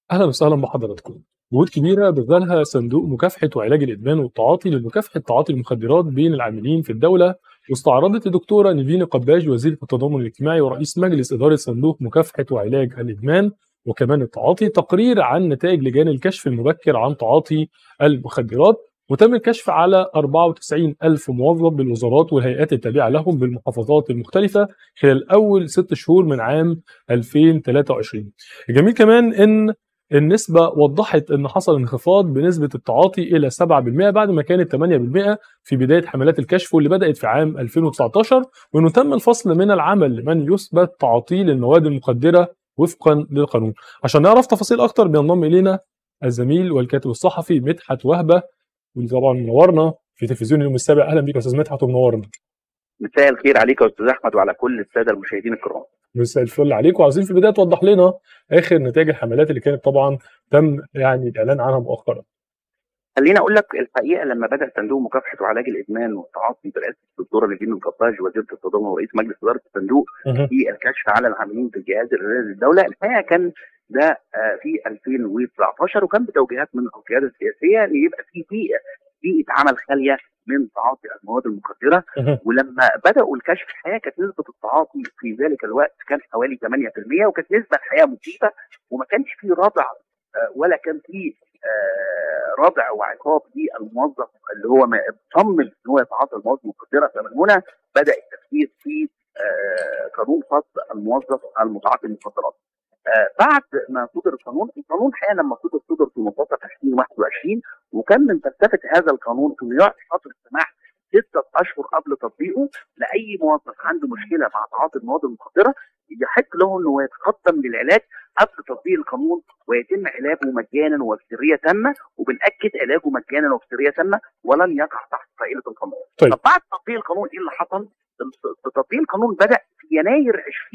أهلا وسهلا بحضراتكم. جهود كبيرة بذلها صندوق مكافحة وعلاج الإدمان والتعاطي لمكافحة تعاطي المخدرات بين العاملين في الدولة واستعرضت الدكتورة نيفين قباج وزيرة التضامن الاجتماعي ورئيس مجلس إدارة صندوق مكافحة وعلاج الإدمان وكمان التعاطي تقرير عن نتائج لجان الكشف المبكر عن تعاطي المخدرات وتم الكشف على 94 ألف موظف بالوزارات والهيئات التابعة لهم بالمحافظات المختلفة خلال أول ست شهور من عام 2023 الجميل كمان ان النسبة وضحت ان حصل انخفاض بنسبة التعاطي الى 7% بعد ما كانت 8% في بداية حملات الكشف واللي بدأت في عام 2019 وانه تم الفصل من العمل لمن يثبت تعاطيه للمواد المخدرة وفقا للقانون عشان نعرف تفاصيل اكتر بينضم الينا الزميل والكاتب الصحفي مدحت وهبة واللي طبعا منورنا في تلفزيون اليوم السابع اهلا بيك يا استاذ مدحت ومنورنا مساء الخير عليك يا استاذ احمد وعلى كل الساده المشاهدين الكرام مساء الفل عليك وعاوزين في البدايه توضح لنا اخر نتائج الحملات اللي كانت طبعا تم يعني الاعلان عنها مؤخرا خليني اقول لك الحقيقه لما بدا صندوق مكافحه وعلاج الادمان والتعاطي برئاسه الدكتوره نيفين القباج وزيره التضامن ورئيس مجلس اداره الصندوق في الكشف على العاملين في الجهاز الاداري للدوله الحقيقه كان ده في 2019 وكان بتوجيهات من القياده السياسيه ان يبقى في بيئه بيئه عمل خاليه من تعاطي المواد المخدره ولما بداوا الكشف الحقيقه كانت نسبه التعاطي في ذلك الوقت كان حوالي 8% وكانت نسبه الحقيقه مخيفه وما كانش في ردع ولا كان في ردع وعقاب للموظف اللي هو مصمم ان هو يتعاطى المواد المخدره فمن هنا بدا التفكير في قانون فصل الموظف المتعاطي المخدرات. بعد ما صدر القانون، القانون الحقيقه لما صدر صدر في منتصف 2021 وكان من فلسفه هذا القانون انه يعطي فتره سماح ستة أشهر قبل تطبيقه لأي موظف عنده مشكلة مع تعاطي المواد المخدرة يحق له أنه يتقدم للعلاج قبل تطبيق القانون ويتم علاجه مجانا وبسرية تامة وبنأكد علاجه مجانا وبسرية تامة ولن يقع تحت فائدة القانون. طيب. طب بعد تطبيق القانون إيه اللي حصل؟ تطبيق القانون بدأ في يناير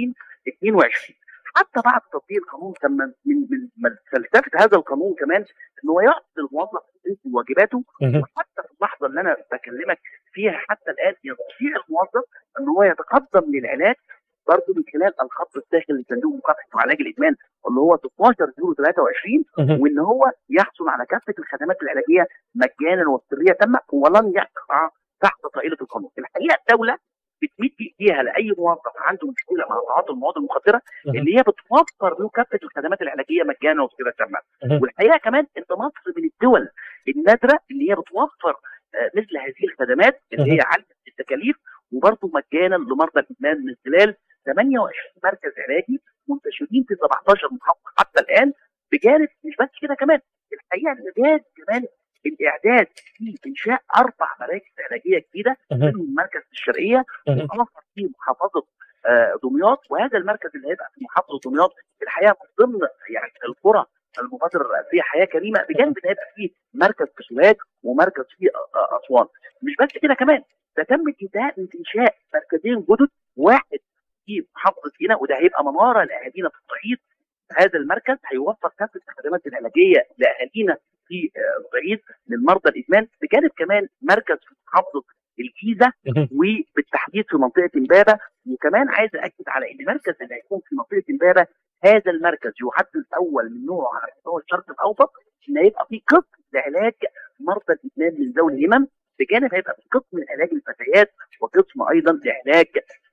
2022 حتى بعد تطبيق القانون كان من من فلسفه هذا القانون كمان ان هو يعطي الموظف واجباته وحتى في اللحظه اللي انا بكلمك فيها حتى الان يستطيع الموظف ان هو يتقدم للعلاج برضه من خلال الخط الداخلي لصندوق مكافحه وعلاج الادمان اللي هو 12 يورو 23 وان هو يحصل على كافه الخدمات العلاجيه مجانا وبسريه تامه ولن يقع تحت طائله القانون. الحقيقه الدوله بتمد ايديها لاي موظف عنده مشكله مع تعاطي المواد المخدره اللي هي بتوفر له كافه الخدمات العلاجيه مجانا وبصيغه تامه والحقيقه كمان ان مصر من الدول النادره اللي هي بتوفر مثل هذه الخدمات اللي هي عاليه التكاليف وبرضه مجانا لمرضى الادمان من خلال 28 مركز علاجي منتشرين في 17 محافظه حتى الان بجانب مش بس كده كمان الحقيقه اللجان كمان الاعداد في انشاء اربع مراكز علاجيه جديده منهم مركز الشرقيه واخر في محافظه دمياط وهذا المركز اللي هيبقى في محافظه دمياط الحقيقه من ضمن يعني القرى المبادره الرئاسيه حياه كريمه بجانب ان هيبقى في مركز في سوهاج ومركز في اسوان مش بس كده كمان ده تم انتهاء من انشاء مركزين جدد واحد في محافظه هنا وده هيبقى مناره لاهالينا في الصعيد هذا المركز هيوفر كافه الخدمات العلاجيه لاهالينا في الصعيد للمرضى الادمان بجانب كمان مركز في محافظه الجيزه وبالتحديد في منطقه امبابه وكمان عايز اكد على ان المركز اللي هيكون في منطقه امبابه هذا المركز يعد الاول من نوعه على مستوى الشرق الاوسط ان هيبقى في قسم لعلاج مرضى الادمان من ذوي الهمم بجانب هيبقى في قسم لعلاج الفتيات وقسم ايضا لعلاج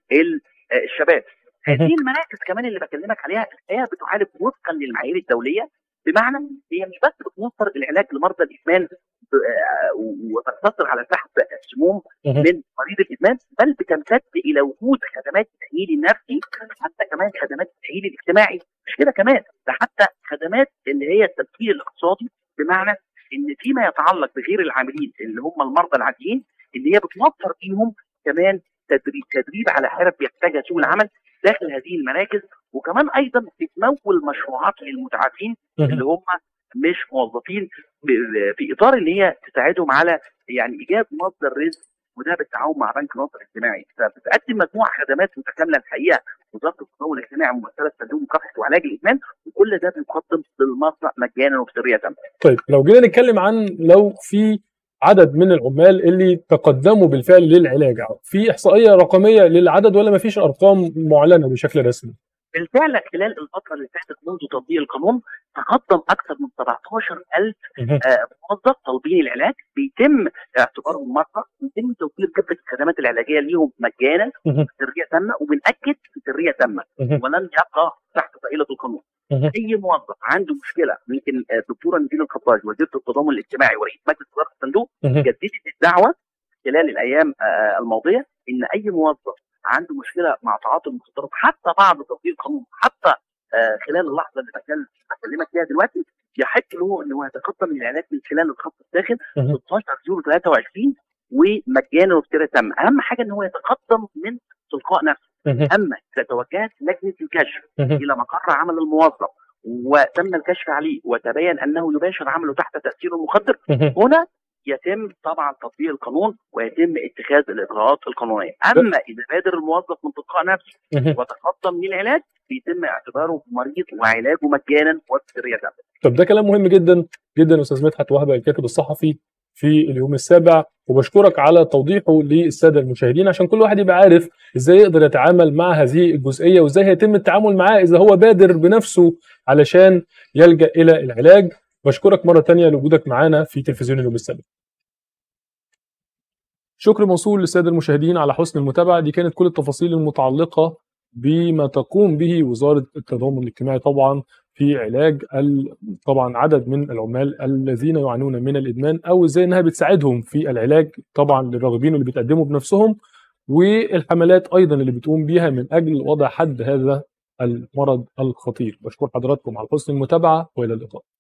الشباب هذه المراكز كمان اللي بكلمك عليها الحقيقه بتعالج وفقا للمعايير الدوليه بمعنى هي مش بس بتوفر العلاج لمرضى الادمان وتقتصر على سحب السموم من مريض الادمان بل بتمتد الى وجود خدمات التاهيل النفسي حتى كمان خدمات التاهيل الاجتماعي مش كده كمان ده حتى خدمات اللي هي التمكين الاقتصادي بمعنى ان فيما يتعلق بغير العاملين اللي هم المرضى العاديين ان هي بتوفر فيهم كمان تدريب تدريب على حرف بيحتاجها سوق العمل داخل هذه المراكز وكمان ايضا بتمول مشروعات للمتعافين اللي هم مش موظفين في اطار اللي هي تساعدهم على يعني ايجاد مصدر رزق وده بالتعاون مع بنك مصر الاجتماعي فبتقدم مجموعه خدمات متكامله الحقيقه وزاره التضامن الاجتماعي ممثله صندوق مكافحه وعلاج الادمان وكل ده بيقدم للمصنع مجانا وبسريه تامه. طيب لو جينا نتكلم عن لو في عدد من العمال اللي تقدموا بالفعل للعلاج في احصائيه رقميه للعدد ولا ما فيش ارقام معلنه بشكل رسمي؟ بالفعل خلال الفتره اللي فاتت منذ تطبيق القانون تقدم اكثر من 17000 آه، موظف طالبين العلاج بيتم اعتبارهم مرضى بيتم توفير جبهه الخدمات العلاجيه ليهم مجانا بسريه تامه وبناكد بسريه تامه ولن يبقى تحت طائله القانون اي موظف عنده مشكله يمكن الدكتوره نبيل الخطاج وزيره التضامن الاجتماعي ورئيس مجلس اداره الصندوق جددت الدعوه خلال الايام آه، الماضيه ان اي موظف عنده مشكله مع تعاطي المخدرات حتى بعد تطبيق القانون حتى آه، خلال اللحظه اللي بكلم بكلمك فيها دلوقتي يحق له انه يتقدم للعلاج من خلال الخط الداخل 16 يورو 23 ومجانا وبسعر تم اهم حاجه ان هو يتقدم من تلقاء نفسه اما اذا توجهت لجنه الكشف الى مقر عمل الموظف وتم الكشف عليه وتبين انه يباشر عمله تحت تاثير المخدر هنا يتم طبعا تطبيق القانون ويتم اتخاذ الاجراءات القانونيه، اما اذا بادر الموظف من تلقاء نفسه وتقدم للعلاج بيتم اعتباره مريض وعلاجه مجانا وبسريه تامه. طب ده كلام مهم جدا جدا استاذ مدحت وهبه الكاتب الصحفي في اليوم السابع وبشكرك على توضيحه للساده المشاهدين عشان كل واحد يبقى عارف ازاي يقدر يتعامل مع هذه الجزئيه وازاي هيتم التعامل معاه اذا هو بادر بنفسه علشان يلجا الى العلاج بشكرك مرة تانية لوجودك معانا في تلفزيون اليوم السابع شكر موصول للسادة المشاهدين على حسن المتابعة دي كانت كل التفاصيل المتعلقة بما تقوم به وزارة التضامن الاجتماعي طبعا في علاج طبعا عدد من العمال الذين يعانون من الادمان او ازاي انها بتساعدهم في العلاج طبعا للراغبين اللي بيتقدموا بنفسهم والحملات ايضا اللي بتقوم بيها من اجل وضع حد هذا المرض الخطير بشكر حضراتكم على حسن المتابعه والى اللقاء